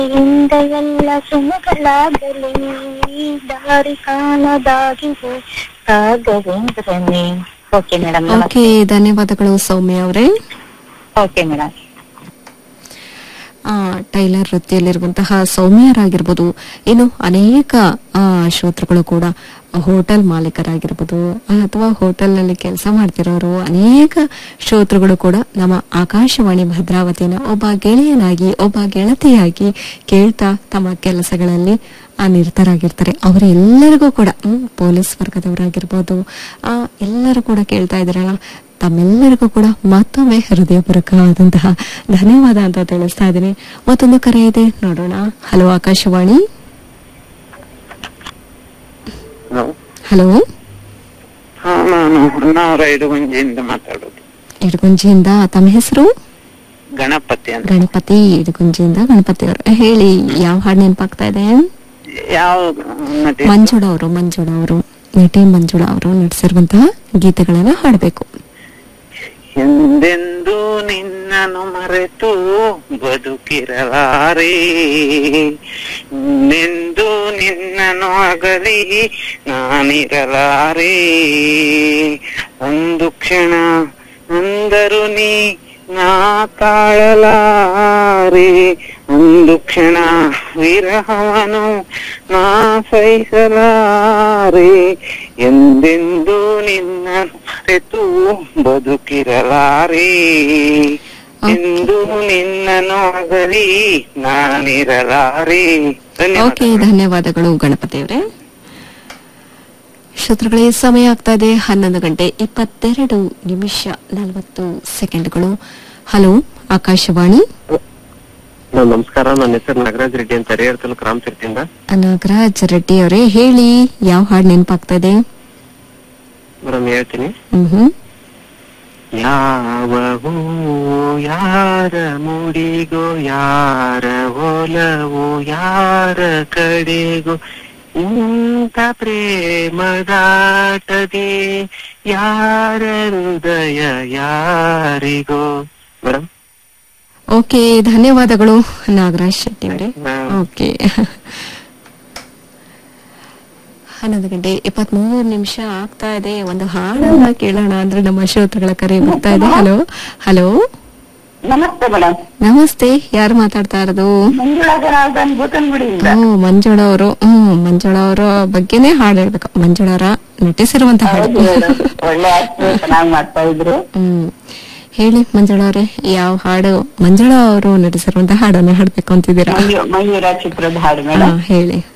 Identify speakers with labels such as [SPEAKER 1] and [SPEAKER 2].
[SPEAKER 1] ಇಂದ ಎಲ್ಲ ಸುಮಗಳಾಗಲಿ ದಾರಿ ಕಾಣದಾಗಿದೆ ರಾಘವೇಂದ್ರನೇ ಓಕೆ ಮೇಡಮ್
[SPEAKER 2] ಓಕೆ ಧನ್ಯವಾದಗಳು ಸೌಮ್ಯ ಅವರೇ
[SPEAKER 1] ಓಕೆ ಮೇಡಮ್
[SPEAKER 2] ಆ, ಟೈಲರ್ ವೃತ್ತಿಯಲ್ಲಿರುವಂತಹ ಸೌಮ್ಯರಾಗಿರ್ಬೋದು ಇನ್ನು ಅನೇಕ ಆ, ಶ್ರೋತೃಗಳು ಕೂಡ ಹೋಟೆಲ್ ಮಾಲೀಕರಾಗಿರ್ಬೋದು ಆ, ಅಥವಾ ಹೋಟೆಲ್ನಲ್ಲಿ ಕೆಲಸ ಮಾಡ್ತಿರೋರು ಅನೇಕ ಶ್ರೋತೃಗಳು ಕೂಡ ನಮ್ಮ ಆಕಾಶವಾಣಿ ಭದ್ರಾವತಿನ ಒಬ್ಬ ಗೆಳೆಯನಾಗಿ ಒಬ್ಬ ಗೆಳತಿಯಾಗಿ ಕೇಳ್ತಾ ತಮ್ಮ ಕೆಲಸಗಳಲ್ಲಿ ಆ ನಿರತರಾಗಿರ್ತಾರೆ ಅವರೆಲ್ಲರಿಗೂ ಕೂಡ ಹ್ಮ್, ಪೊಲೀಸ್ ವರ್ಗದವರಾಗಿರ್ಬೋದು ಆ ಎಲ್ಲರೂ ಕೂಡ ಕೇಳ್ತಾ ಇದ್ದಾರಲ್ಲ ತಮ್ಮೆಲ್ಲರಿಗೂ ಕೂಡ ಮತ್ತೊಮ್ಮೆ ಹೃದಯಪೂರ್ವಕವಾದಂತಹ ಧನ್ಯವಾದ ಅಂತ ತಿಳಿಸ್ತಾ ಇದ್ದೀನಿ ಮತ್ತೊಂದು ಕರೆ ಇದೆ ನೋಡೋಣ ಹಲೋ ಆಕಾಶವಾಣಿ
[SPEAKER 3] ಹಲೋ
[SPEAKER 2] ಹಲೋ
[SPEAKER 3] ಹಾ ನಾನು ಹೊನ್ನಾವರ ಇಡುಗುಂಜಿಯಿಂದ ಮಾತಾಡೋದು
[SPEAKER 2] ಇಡಗುಂಜಿಯಿಂದ ತಮ್ಮ ಹೆಸರು
[SPEAKER 3] ಗಣಪತಿ ಅಂತ
[SPEAKER 2] ಗಣಪತಿ ಇಡಗುಂಜಿಯಿಂದ ಗಣಪತಿ ಅವರು ಹೇಳಿ ಯಾವ ಹಾಡು ನೆನಪಾಗ್ತಾ ಇದೆ
[SPEAKER 3] ಯಾವ ನಟಿ
[SPEAKER 2] ಮಂಜುಳ ಅವರು ಮಂಜುಳ ಅವರು ನಟಿ ಮಂಜುಳ ಅವರು ನಟಿಸಿರುವಂತಹ ಗೀತೆಗಳನ್ನ ಹಾಡಬೇಕು
[SPEAKER 3] ಎಂದೆಂದು ನಿನ್ನನ್ನು ಮರೆತು ಬದುಕಿರಲಾರೆ ಎಂದೆಂದು ನಿನ್ನನ್ನು ಅಗಲಿ ನಾನಿರಲಾರೆ ಒಂದು ಕ್ಷಣ ಅಂದರು ನೀ ನಾ ತಾಳಲಾರೆ ಒಂದು ಕ್ಷಣ ವಿರಹವನು ನಾ ಸಹಿಸಲಾರೆ ಎಂದೆಂದು ನಿನ್ನ ಮರೆತು ಬದುಕಿರಲಾರೆ ಎಂದು ನಿನ್ನನ್ನು ಅಗಲಿ ನಾನಿರಲಾರೆ
[SPEAKER 2] ಓಕೆ
[SPEAKER 3] ಧನ್ಯವಾದ
[SPEAKER 2] ಧನ್ಯವಾದಗಳು ಗಣಪತಿ ಅವರೇ ಶ್ರೋತೃಗಳೇ ಸಮಯ ಆಗ್ತಾ ಇದೆ ಹನ್ನೊಂದು ಗಂಟೆ ಇಪ್ಪತ್ತೆರಡು ನಿಮಿಷ ನಲವತ್ತು ಸೆಕೆಂಡ್ಗಳು ಹಲೋ ಆಕಾಶವಾಣಿ
[SPEAKER 4] ನಮಸ್ಕಾರ ನನ್ನ ಹೆಸರು ನಾಗರಾಜ್ ರೆಡ್ಡಿ ಅಂತ ಹರಿಹರ ತಾಲೂಕು ರಾಮತೀರ್ಥದಿಂದ
[SPEAKER 2] ನಾಗರಾಜ್ ರೆಡ್ಡಿ ಅವರೇ ಹೇಳಿ ಯಾವ ಹಾಡು ನೆನಪಾಗ್ತಾ ಇದೆ
[SPEAKER 4] ಮೇಡಮ್ ಹೇಳ್ತೀನಿ
[SPEAKER 2] ಹ್ಮ್
[SPEAKER 4] ಯಾವ ಹೂ ಯಾರ ಮುಡಿಗೋ ಯಾರ ಒಲವು ಯಾರ ಕಡೆಗೋ ಇಂಥ ಪ್ರೇಮದಾಟದೆ ಯಾರ ಹೃದಯ ಯಾರಿಗೋ ಮೇಡಮ್
[SPEAKER 2] ಓಕೆ ಧನ್ಯವಾದಗಳು ನಾಗರಾಜ್ ಶೆಟ್ಟಿ ಅವರೇ
[SPEAKER 4] ಹಾ.
[SPEAKER 2] ಓಕೆ ಹನ್ನೊಂದು ಗಂಟೆ ಇಪ್ಪತ್ಮೂರು ನಿಮಿಷ ಆಗ್ತಾ ಇದೆ ಒಂದು ಹಾಡನ್ನ ಕೇಳೋಣ ಅಂದ್ರೆ ನಮ್ಮ ಶ್ರೋತೃಗಳ ಕರೆ ಬರ್ತಾ ಇದೆ ಹಲೋ ಹಲೋ
[SPEAKER 1] ನಮಸ್ತೆ ಮೇಡಮ್
[SPEAKER 2] ನಮಸ್ತೆ ಯಾರು ಮಾತಾಡ್ತಾ ಇರೋದು
[SPEAKER 1] ಮಂಜುಳಾ ಜನಾರ್ದನ್ ಬೂತನ್ಗುಡಿಯಿಂದ
[SPEAKER 2] ಓ ಮಂಜುಳ ಅವರು ಹ್ಮ್ ಮಂಜುಳ ಅವರ ಬಗ್ಗೆನೇ ಹಾಡು ಹೇಳ್ಬೇಕು ಮಂಜುಳ ಅವರ ನಟಿಸಿರುವಂತ ಹಾಡು
[SPEAKER 1] ಹೌದು ಮೇಡಮ್ ಒಳ್ಳೆ ಆಕ್ಟರ್ ಚೆನ್ನಾಗಿ ಮಾಡ್ತಾ ಇದ್ರು
[SPEAKER 2] ಹ್ಮ್ ಹೇಳಿ ಮಂಜುಳ ಅವರೇ ಯಾವ ಹಾಡು ಮಂಜುಳ ಅವರು ನಟಿಸಿರುವಂತ ಹಾಡನ್ನ ಹಾಡ್ಬೇಕು ಅಂತಿದ್ದೀರಾ
[SPEAKER 1] ಮಯೂರ ಚಿತ್ರದ ಹಾಡು
[SPEAKER 2] ಹಾ
[SPEAKER 1] ಮೇಡಮ್
[SPEAKER 2] ಹೇಳಿ